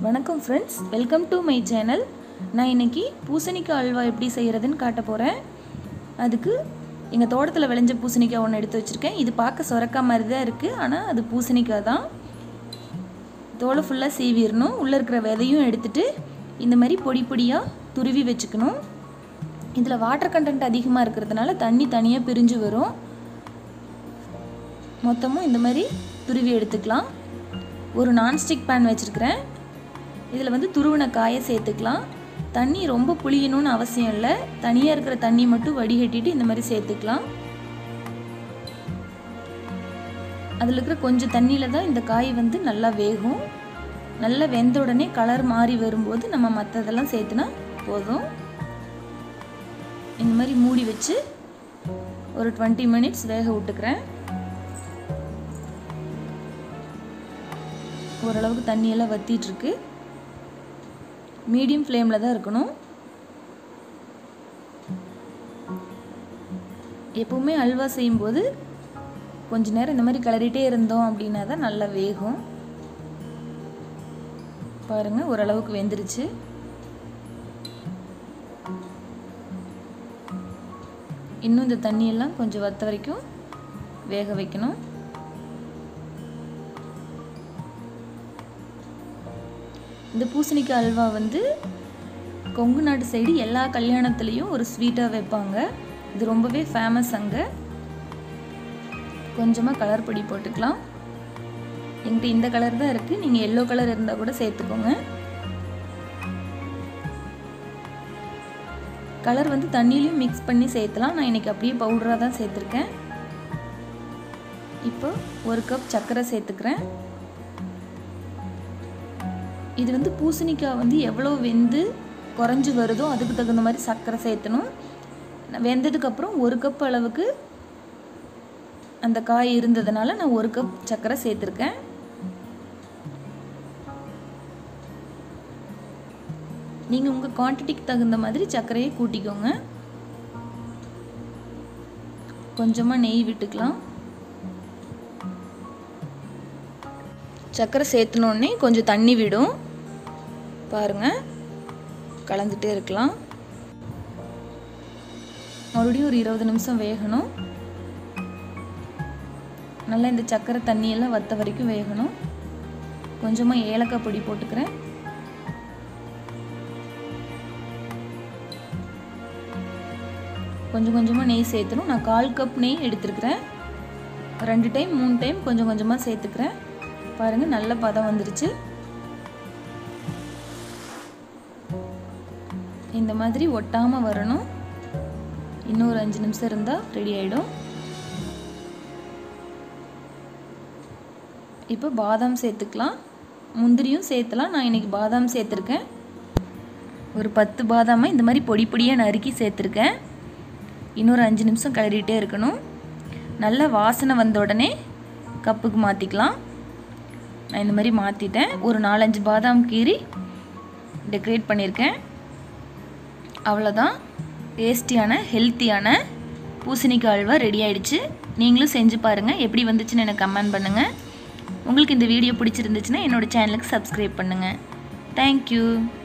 வணக்கம் friends welcome to my channel நான் இன்னைக்கு பூசணிக்காய் அல்வா எப்படி செய்கிறதுன்னு காட்ட போகிறேன் அதுக்கு எங்கள் தோட்டத்தில் விளைஞ்ச பூசணிக்காய் ஒன்று எடுத்து வச்சுருக்கேன் இது பார்க்க சொரக்காய் மாதிரி தான் இருக்குது ஆனால் அது பூசணிக்காய் தான் தோலை ஃபுல்லாக சீவிடணும் உள்ளே இருக்கிற விதையும் எடுத்துட்டு இந்த மாதிரி பொடி பொடியாக துருவி வச்சுக்கணும் இதில் வாட்டர் கண்டென்ட் அதிகமாக இருக்கிறதுனால தண்ணி தனியாக பிரிஞ்சு வரும் மொத்தமும் இந்த மாதிரி துருவி எடுத்துக்கலாம் ஒரு நான்ஸ்டிக் பேன் வச்சுருக்கிறேன் இதில் வந்து துருவின காயை சேர்த்துக்கலாம் தண்ணி ரொம்ப புளியணும்னு அவசியம் இல்லை தனியாக இருக்கிற தண்ணி மட்டும் வடிகட்டிட்டு இந்த மாதிரி சேர்த்துக்கலாம் அதில் இருக்கிற கொஞ்சம் தண்ணியில் தான் இந்த காய் வந்து நல்லா வேகும் நல்லா வெந்த உடனே கலர் மாறி வரும்போது நம்ம மற்றதெல்லாம் சேர்த்துனா போதும் இந்த மாதிரி மூடி வச்சு ஒரு டுவெண்ட்டி மினிட்ஸ் வேக விட்டுக்கிறேன் ஓரளவுக்கு தண்ணியெல்லாம் வற்றிட்டுருக்கு மீடியம் ஃப்ளேமில் தான் இருக்கணும் எப்பவுமே அல்வா செய்யும்போது கொஞ்ச நேரம் இந்த மாதிரி கிளறிட்டே இருந்தோம் அப்படின்னா தான் நல்லா வேகும் பாருங்கள் ஓரளவுக்கு வெந்துருச்சு இன்னும் இந்த தண்ணியெல்லாம் கொஞ்சம் வத்த வரைக்கும் வேக வைக்கணும் இந்த பூசணிக்காய் அல்வா வந்து கொங்கு நாட்டு சைடு எல்லா கல்யாணத்துலேயும் ஒரு ஸ்வீட்டாக வைப்பாங்க இது ரொம்பவே ஃபேமஸ் அங்கே கொஞ்சமாக கலர் பொடி போட்டுக்கலாம் என்கிட்ட இந்த கலர் தான் இருக்குது நீங்கள் எல்லோ கலர் இருந்தால் கூட சேர்த்துக்கோங்க கலர் வந்து தண்ணியிலையும் மிக்ஸ் பண்ணி சேர்த்துலாம் நான் இன்றைக்கி அப்படியே பவுடராக தான் சேர்த்துருக்கேன் இப்போ ஒரு கப் சர்க்கரை சேர்த்துக்கிறேன் இது வந்து பூசணிக்காய் வந்து எவ்வளோ வெந்து குறைஞ்சி வருதோ அதுக்கு தகுந்த மாதிரி சர்க்கரை சேர்த்தணும் வெந்ததுக்கப்புறம் ஒரு கப் அளவுக்கு அந்த காய் இருந்ததுனால நான் ஒரு கப் சர்க்கரை சேர்த்துருக்கேன் நீங்கள் உங்கள் குவான்டிட்டிக்கு தகுந்த மாதிரி சர்க்கரையை கூட்டிக்கோங்க கொஞ்சமாக நெய் விட்டுக்கலாம் சர்க்கரை சேர்த்துனோடனே கொஞ்சம் தண்ணி விடும் பாருங்கள் கலந்துட்டே இருக்கலாம் மறுபடியும் ஒரு இருபது நிமிஷம் வேகணும் நல்லா இந்த சர்க்கரை தண்ணியெல்லாம் வத்த வரைக்கும் வேகணும் கொஞ்சமாக ஏலக்காய் பொடி போட்டுக்கிறேன் கொஞ்சம் கொஞ்சமாக நெய் சேர்த்துணும் நான் கால் கப் நெய் எடுத்துருக்கிறேன் ரெண்டு டைம் மூணு டைம் கொஞ்சம் கொஞ்சமாக சேர்த்துக்கிறேன் பாருங்கள் நல்ல பதம் வந்துருச்சு இந்த மாதிரி ஒட்டாமல் வரணும் இன்னும் ஒரு அஞ்சு நிமிஷம் இருந்தால் ரெடி ஆகிடும் இப்போ பாதாம் சேர்த்துக்கலாம் முந்திரியும் சேர்த்துலாம் நான் இன்றைக்கி பாதாம் சேர்த்துருக்கேன் ஒரு பத்து பாதாமை இந்த மாதிரி பொடி பொடியாக நறுக்கி சேர்த்துருக்கேன் இன்னொரு அஞ்சு நிமிஷம் கிளறிட்டே இருக்கணும் நல்ல வாசனை வந்த உடனே கப்புக்கு மாற்றிக்கலாம் நான் இந்த மாதிரி மாற்றிட்டேன் ஒரு நாலஞ்சு பாதாம் கீரி டெக்கரேட் பண்ணியிருக்கேன் அவ்வளோதான் டேஸ்டியான ஹெல்த்தியான பூசணிக்காய் அல்வா ரெடி ஆகிடுச்சு நீங்களும் செஞ்சு பாருங்கள் எப்படி வந்துச்சுன்னு எனக்கு கமெண்ட் பண்ணுங்கள் உங்களுக்கு இந்த வீடியோ பிடிச்சிருந்துச்சுன்னா என்னோடய சேனலுக்கு சப்ஸ்கிரைப் பண்ணுங்கள் தேங்க்யூ